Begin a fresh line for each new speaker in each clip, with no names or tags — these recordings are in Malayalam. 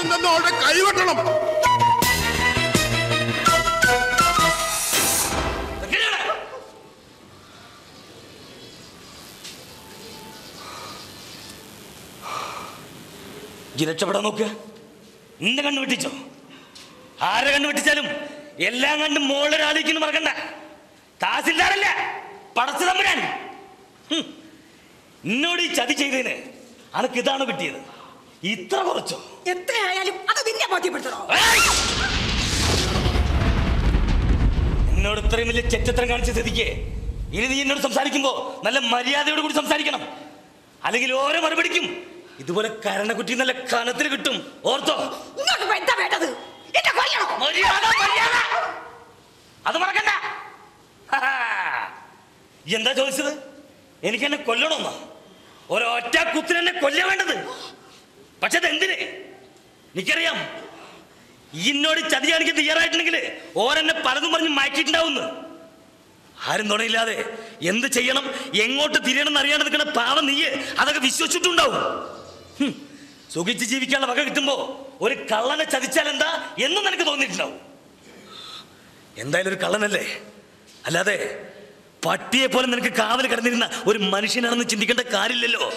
ആദ്യം തന്നെ അവളുടെ കൈവെട്ടണം
ഇജ്ജ് രക്ഷപ്പെടാൻ നോക്കുക നിന്റെ കണ്ണു വെട്ടിച്ചോ ആരെ കണ്ണു വെട്ടിച്ചാലും എല്ലാം കണ്ട് മോളൊരാളിക്കുന്നു മറക്കണ്ട താസിൽദാറല്ല പടച്ചു തമ്പുരാൻ ഹും. എന്നോട് ഈ ചതി ചെയ്തതിന് അനക്ക് ഇതാണ് കിട്ടിയത് ഇത്ര കുറച്ചോ
എത്രയായാലും അത് നിന്നെ ബോധ്യപ്പെടുത്തണോ
ഏയ്! എന്നോട് ഇത്രയും വലിയ ചെറ്റത്തരം കാണിച്ച സ്ഥിതിക്ക് ഇനി നീ എന്നോട് സംസാരിക്കുമ്പോ നല്ല മര്യാദയോട് കൂടി സംസാരിക്കണം അല്ലെങ്കിൽ ഓരോ മറുപടിക്കും ഇതുപോലെ കരണക്കുറ്റി നല്ല കനത്തിൽ കിട്ടും ഓർത്തോ
ഇങ്ങോട്ട് ഇപ്പൊ എന്താ വേണ്ടത് എന്നെ കൊല്ലണോ
മര്യാദ മര്യാദ അത് മറക്കണ്ട ഹാ. എന്താ ചോദിച്ചത് എനിക്ക് എന്നെ കൊല്ലണമെന്നോ ഒരൊറ്റ കുത്തിന് എന്നെ കൊല്ല വേണ്ടത് പക്ഷെ അതെന്തിന് എനിക്കറിയാം ഈ എന്നോട് ചതി കാണിക്കാൻ തയ്യാറായിട്ടുണ്ടെങ്കിൽ ഓരെന്നെ പലതും പറഞ്ഞ് മാറ്റിയിട്ടുണ്ടാവുന്നു ആരും തുണയില്ലാതെ എന്ത് ചെയ്യണം എങ്ങോട്ട് തിരിയണം എന്ന് അറിയാണ്ട് നിൽക്കുന്ന പാവം നീ അതൊക്കെ വിശ്വസിച്ചിട്ടുണ്ടാവും ഹും. സുഖിച്ച് ജീവിക്കാനുള്ള വക കിട്ടുമ്പോ ഒരു കള്ളനെ ചതിച്ചാൽ എന്താ എന്നും നിനക്ക് തോന്നിയിട്ടുണ്ടാവും എന്തായാലും ഒരു കള്ളനല്ലേ അല്ലാതെ പട്ടിയെ പോലെ നിനക്ക് കാവൽ കിടന്നിരുന്ന ഒരു മനുഷ്യനാണെന്ന് ചിന്തിക്കേണ്ട കാര്യമില്ലല്ലോ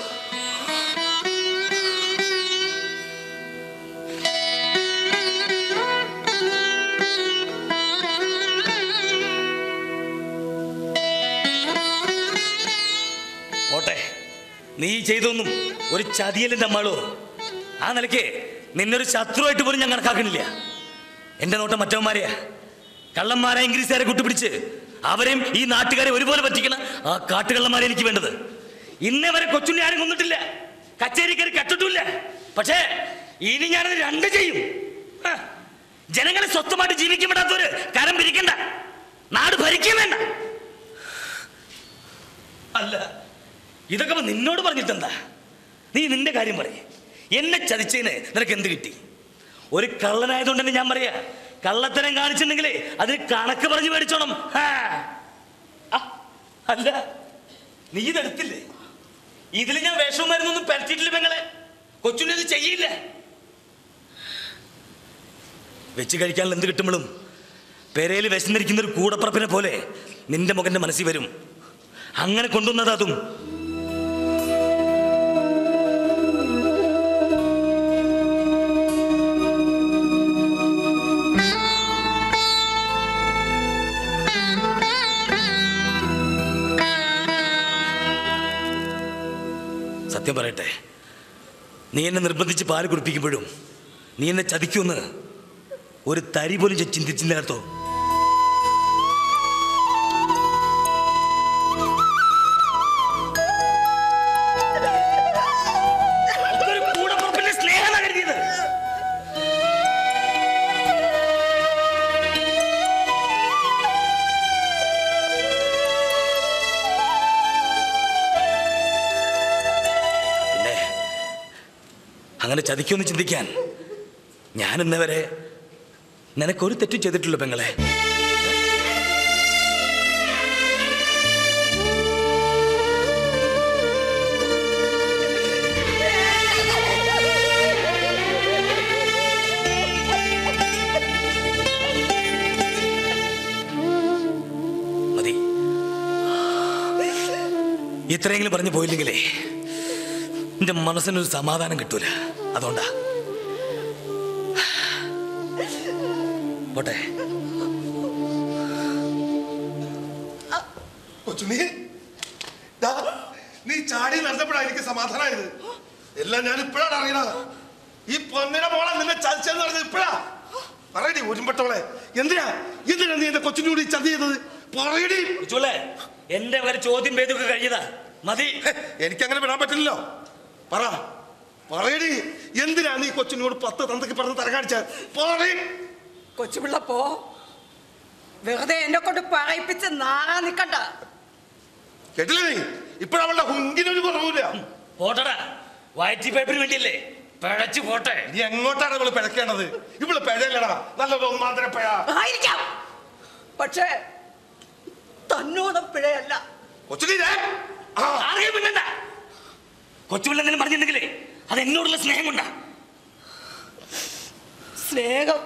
പോട്ടെ നീ ചെയ്തൊന്നും ഒരു ചതിയലിന്റെ അമ്മാളോ ആ നിലയ്ക്ക് നിന്നൊരു ശത്രുവായിട്ട് പോലും ഞാൻ കണക്കാക്കണില്ല എന്റെ നോട്ടം മറ്റവന്മാരെയാ കള്ളന്മാരെ ഇംഗ്ലീഷുകാരെ കൂട്ടുപിടിച്ച് അവരെയും ഈ നാട്ടുകാരെ ഒരുപോലെ പറ്റിക്കണ ആ കാട്ടുകള്ളന്മാരെ എനിക്ക് വേണ്ടത് ഇന്നേ വരെ കൊച്ചുണ്ണി ആരും കൊന്നിട്ടില്ല കച്ചേരിക്കാർ കട്ടിട്ടില്ല പക്ഷേ ഇനി ഞാനത് രണ്ട് ചെയ്യും ഹ. ജനങ്ങളെ സ്വന്തമായിട്ട് ജീവിക്കാൻ വിടാത്തവര് കരം പിരിക്കണ്ട നാട് ഭരിക്കാൻ വേണ്ട അല്ല ഇതൊക്കെ ഇപ്പൊ നിന്നോട് പറഞ്ഞിട്ടെന്താ നീ നിന്റെ കാര്യം പറയേ എന്നെ ചതിച്ചതിന് നിനക്ക് എന്ത് കിട്ടി ഒരു കള്ളനായതുകൊണ്ട് തന്നെ ഞാൻ പറയാ കള്ളത്തരം കാണിച്ചിട്ടുണ്ടെങ്കിലേ അതിന് കണക്ക് പറഞ്ഞു മേടിച്ചോണം ഹാ. ആ, അല്ല നീ ഇതെടുത്തില്ലേ ഇതിൽ ഞാൻ വേഷവും മരുന്നൊന്നും പരത്തിയിട്ടില്ല പെങ്ങളെ കൊച്ചുണ്ണി ഇത് ചെയ്യില്ല വെച്ച് കഴിക്കാൻ എന്ത് കിട്ടുമ്പോഴും പെരയിൽ വിശന്നിരിക്കുന്ന ഒരു കൂടപ്പറപ്പിനെ പോലെ നിന്റെ മകന്റെ മനസ്സിൽ വരും അങ്ങനെ കൊണ്ടുവന്നത് അതും സത്യം പറയട്ടെ നീ എന്നെ നിർബന്ധിച്ച് പാല് കുടിപ്പിക്കുമ്പോഴും നീ എന്നെ ചതിക്കുമെന്ന് ഒരു തരി പോലും ഞാൻ ചിന്തിച്ചില്ലാത്തോ അതൊരു കൂടപ്പുറപ്പിന്റെ സ്നേഹമാണ് കരുതിയത് പിന്നെ അങ്ങനെ ചതിക്കുമെന്ന് ചിന്തിക്കാൻ ഞാൻ ഇന്നവരെ നിനക്കൊരു തെറ്റും ചെയ്തിട്ടുള്ളൂ പെങ്ങളെ മതി ഇത്രയെങ്കിലും പറഞ്ഞു പോയില്ലെങ്കിലേ എന്റെ മനസ്സിനൊരു സമാധാനം കിട്ടൂല അതുകൊണ്ടാ പോട്ടെ
കൊച്ചുണ്ണി ദാ, നീ ചാടി നടന്നപ്പോഴാ എനിക്ക് സമാധാനമായത് എല്ലാം ഞാൻ ഇപ്പോഴാണ് അറിയണത് ഈ പൊന്നിനെ മോളെ നിന്നെ ചതിച്ചെന്ന് പറഞ്ഞത് ഇപ്പോഴാ പറയടി ഒരുമ്പട്ടോളെ എന്തിനാ എന്തിനാ നീ എന്റെ കൊച്ചിനോട് ഈ ചതി ചെയ്തത് പറയടി
ചുള്ളേ എന്റെ വരെ ചോദ്യം പേതൊക്കെ കഴിഞ്ഞതാ മതി
ഹെ, എനിക്കങ്ങനെ വിടാൻ പറ്റില്ലല്ലോ പറ പറയടി എന്തിനാ നീ കൊച്ചിനോട് പത്ത് തന്തയ്ക്ക് പറഞ്ഞ് തരകാണിച്ച പറയും
കൊച്ചുപിള്ള പോ വെറുതെ എന്നെ കൊണ്ട് പറയിപ്പിച്ച് നാറാ നിക്കണ്ട
കേട്ടില്ലേ നീ ഇപ്പോഴവളുടെ ഹുങ്കിനൊരു കുറവില്ല
പോട്ടടാ വയറ്റി പേപ്പറിന് വേണ്ടിയല്ലേ പിഴച്ചു പോട്ടെ
നീ എങ്ങോട്ടാണ് ഇവള് പിഴക്കേണ്ടത് ഇവള് പിഴയല്ലടാ നല്ലൊരു ഒന്നാന്തര പിഴ
ആയിരിക്കാം പക്ഷേ തന്നോളം പിഴയല്ല
കൊച്ചുണ്ണി ദേ, ആ
ആരെയും പിന്നണ്ട കൊച്ചുപിള്ള എന്തെങ്കിലും പറഞ്ഞിട്ടുണ്ടെങ്കിലേ അത് എന്നോടുള്ള സ്നേഹം കൊണ്ടാ
സ്നേഹം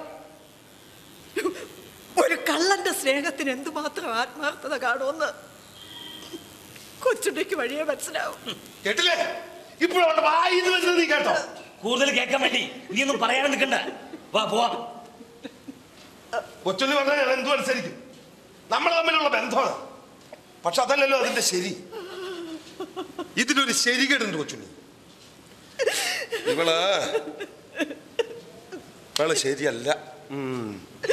ഒരു കള്ളന്റെ സ്നേഹത്തിന് എന്തുമാത്രം ആത്മാർത്ഥത കാണുമെന്ന് കൊച്ചുണ്ണിക്ക് വഴിയെ മനസ്സിലാവും
കേട്ടില്ലേ ഇപ്പോഴവിടെ വായിന്ന് വരുന്നത് നീ കേട്ടോ
കൂടുതൽ കേൾക്കാൻ വേണ്ടി നീ ഒന്നും പറയാൻ നിൽക്കണ്ട വാ പോവാം
കൊച്ചുണ്ണി പറഞ്ഞാൽ ഞാൻ എന്തു അനുസരിക്കും നമ്മൾ തമ്മിലുള്ള ബന്ധമാണ് പക്ഷെ അതല്ലല്ലോ അതിന്റെ ശരി ഇതിനൊരു ശരികേടുണ്ട് കൊച്ചുണ്ണി ഇവള് ഇവള് ശരിയല്ല ഉം.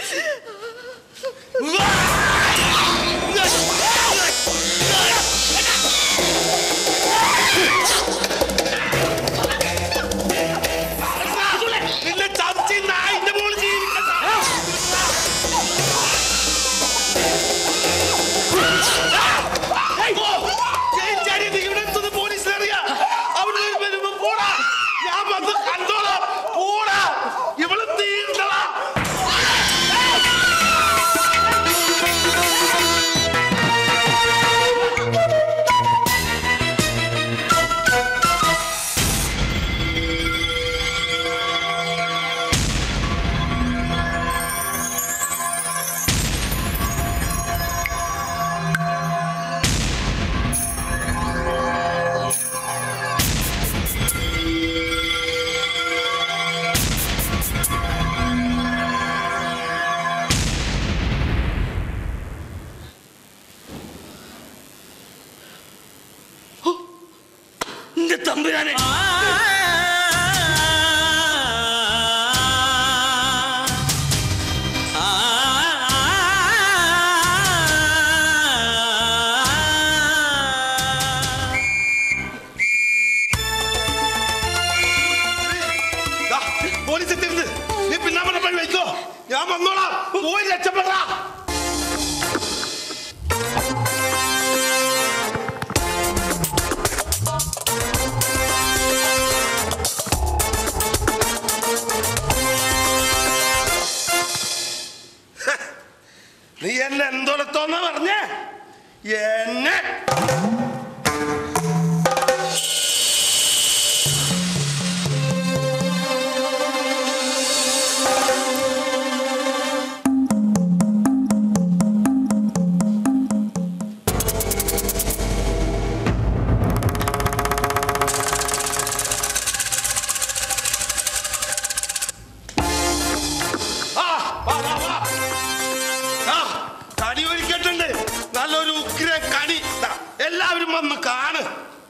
നിന്നെ ചതിച്ച് ഈ നായിന്റെ മോള് ജീവിക്കണ്ട. ഓ, ചേച്ചാരി, നീ ഇവിടെ എത്തുന്നത് പോലീസിനറിയാം. അവിടെ നിന്ന് വരുമ്പോ പോടാ. ഞാൻ വന്ന് കണ്ടോളാം. പോടാ. ഇവള് തീണ്ടടാ.
നിന്റെ തമ്പുരാനെ
ദാ, പോലീസ് എത്തിയിരുന്നു നീ പിന്നാമ്പറ പണി വയ്ക്കോ ഞാൻ വന്നോളാം പോയി രക്ഷപ്പെടാ നീ എന്നെ എന്തൊടത്തോന്ന പറഞ്ഞേ എന്നെ ആ, വാ, വാ, വാ. ആ, കണി ഒരുക്കിയിട്ടുണ്ട് നല്ലൊരു ഉഗ്ര കണി ദാ, എല്ലാവരും വന്ന് കാണ്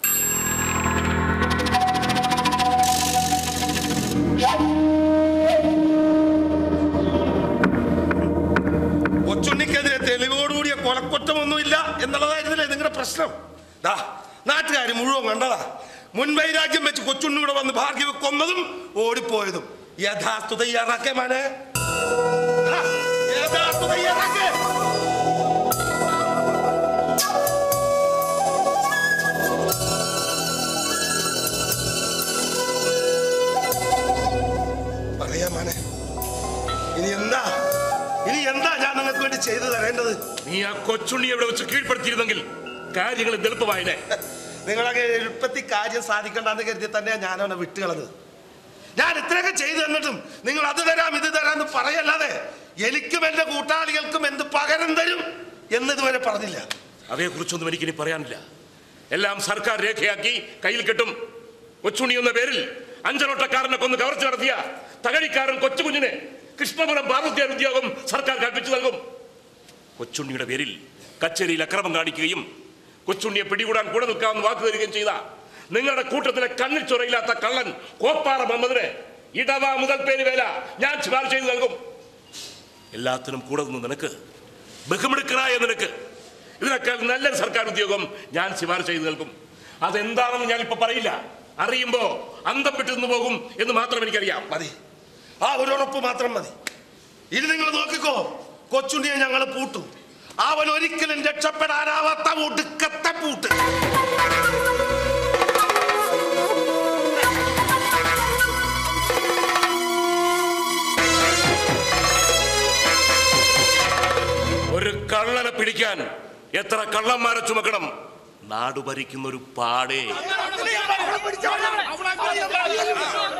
കൊച്ചുണ്ണിക്കെതിരെ തെളിവോടുകൂടിയ കൊലക്കുറ്റമൊന്നുമില്ല എന്നുള്ളതായിരുന്നില്ലേ നിങ്ങളുടെ പ്രശ്നം ദാ നാട്ടുകാർ മുഴുവൻ കണ്ടതാ മുൻവൈരാഗ്യം വെച്ച് കൊച്ചുണ്ണി ഇവിടെ വന്ന് ഭാർഗവ കൊന്നതും ഓടിപ്പോയതും യഥാർത്ഥ തയ്യാറാക്കേ മാനെ ആ, യഥാർത്ഥ തയ്യാറാക്കേ പറയാ മാനെ ഇനി എന്താ ഇനി എന്താ ഞാൻ നിങ്ങൾക്ക് വേണ്ടി ചെയ്തു തരേണ്ടത്
നീ ആ കൊച്ചുണ്ണിയെ ഇവിടെ വെച്ച് കീഴ്പ്പെടുത്തിയിരുന്നെങ്കിൽ കാര്യങ്ങൾ ഇത് എളുപ്പമായനെ
നിങ്ങളൊക്കെ എളുപ്പത്തിൽ കാര്യം സാധിക്കണ്ടെന്ന് കരുതി തന്നെയാണ് ഞാൻ അവനെ വിട്ടുകളഞ്ഞത് ഞാൻ ഇത്രയൊക്കെ ചെയ്തു തന്നിട്ടും നിങ്ങൾ അത് തരാം ഇത് തരാം എന്ന് പറയല്ലാതെ എനിക്കും എന്റെ കൂട്ടാളികൾക്കും എന്ത് പകരം തരും എന്ന് ഇതുവരെ പറഞ്ഞില്ല
അതേക്കുറിച്ചൊന്നും എനിക്കിനി പറയാനില്ല എല്ലാം സർക്കാർ രേഖയാക്കി കയ്യിൽ കെട്ടും കൊച്ചുണ്ണി എന്ന പേരിൽ അഞ്ചലോട്ടക്കാരനെ കൊന്ന് കവർച്ച നടത്തിയ തകഴിക്കാരൻ കൊച്ചുകുഞ്ഞിന് കൃഷ്ണപുരം ബാറുദ്യാൻ ഉദ്യോഗം സർക്കാർ കൽപ്പിച്ചു നൽകും കൊച്ചുണ്ണിയുടെ പേരിൽ കച്ചേരിയിൽ അക്രമം കാണിക്കുകയും കൊച്ചുണ്ണിയെ പിടികൂടാൻ കൂടെ നിൽക്കാമെന്ന് വാക്ക് തരികയും ചെയ്ത നിങ്ങളുടെ കൂട്ടത്തിലെ കണ്ണിൽ ചൊറയില്ലാത്ത കള്ളൻ കോപ്പാറ മുഹമ്മദിന് ഇടവ മുതൽ പേര് വേല ഞാൻ ശുപാർശ ചെയ്തു നൽകും എല്ലാത്തിനും കൂടെ നിന്ന് നിനക്ക് ബഹുമിടുക്കനായ നിനക്ക് ഇതിനേക്കാൾ നല്ലൊരു സർക്കാർ ഉദ്യോഗം ഞാൻ ശുപാർശ ചെയ്തു നൽകും അതെന്താണെന്ന് ഞാൻ ഇപ്പൊ പറയില്ല അറിയുമ്പോ അന്തം വിട്ടു നിന്ന് പോകും എന്ന് മാത്രം എനിക്കറിയാം
മതി ആ ഒരു ഉറപ്പ് മാത്രം മതി ഇനി നിങ്ങൾ നോക്കിക്കോ കൊച്ചുണ്ണിയെ ഞങ്ങൾ പൂട്ടും അവൻ ഒരിക്കലും രക്ഷപ്പെടാനാവാത്ത ഒടുക്കത്തെ പൂട്ട്
ഒരു കള്ളനെ പിടിക്കാൻ എത്ര കള്ളന്മാരെ ചുമക്കണം നാടു ഭരിക്കുന്ന ഒരു പാടേ
പിടിച്ചോ, പിടിച്ചോ.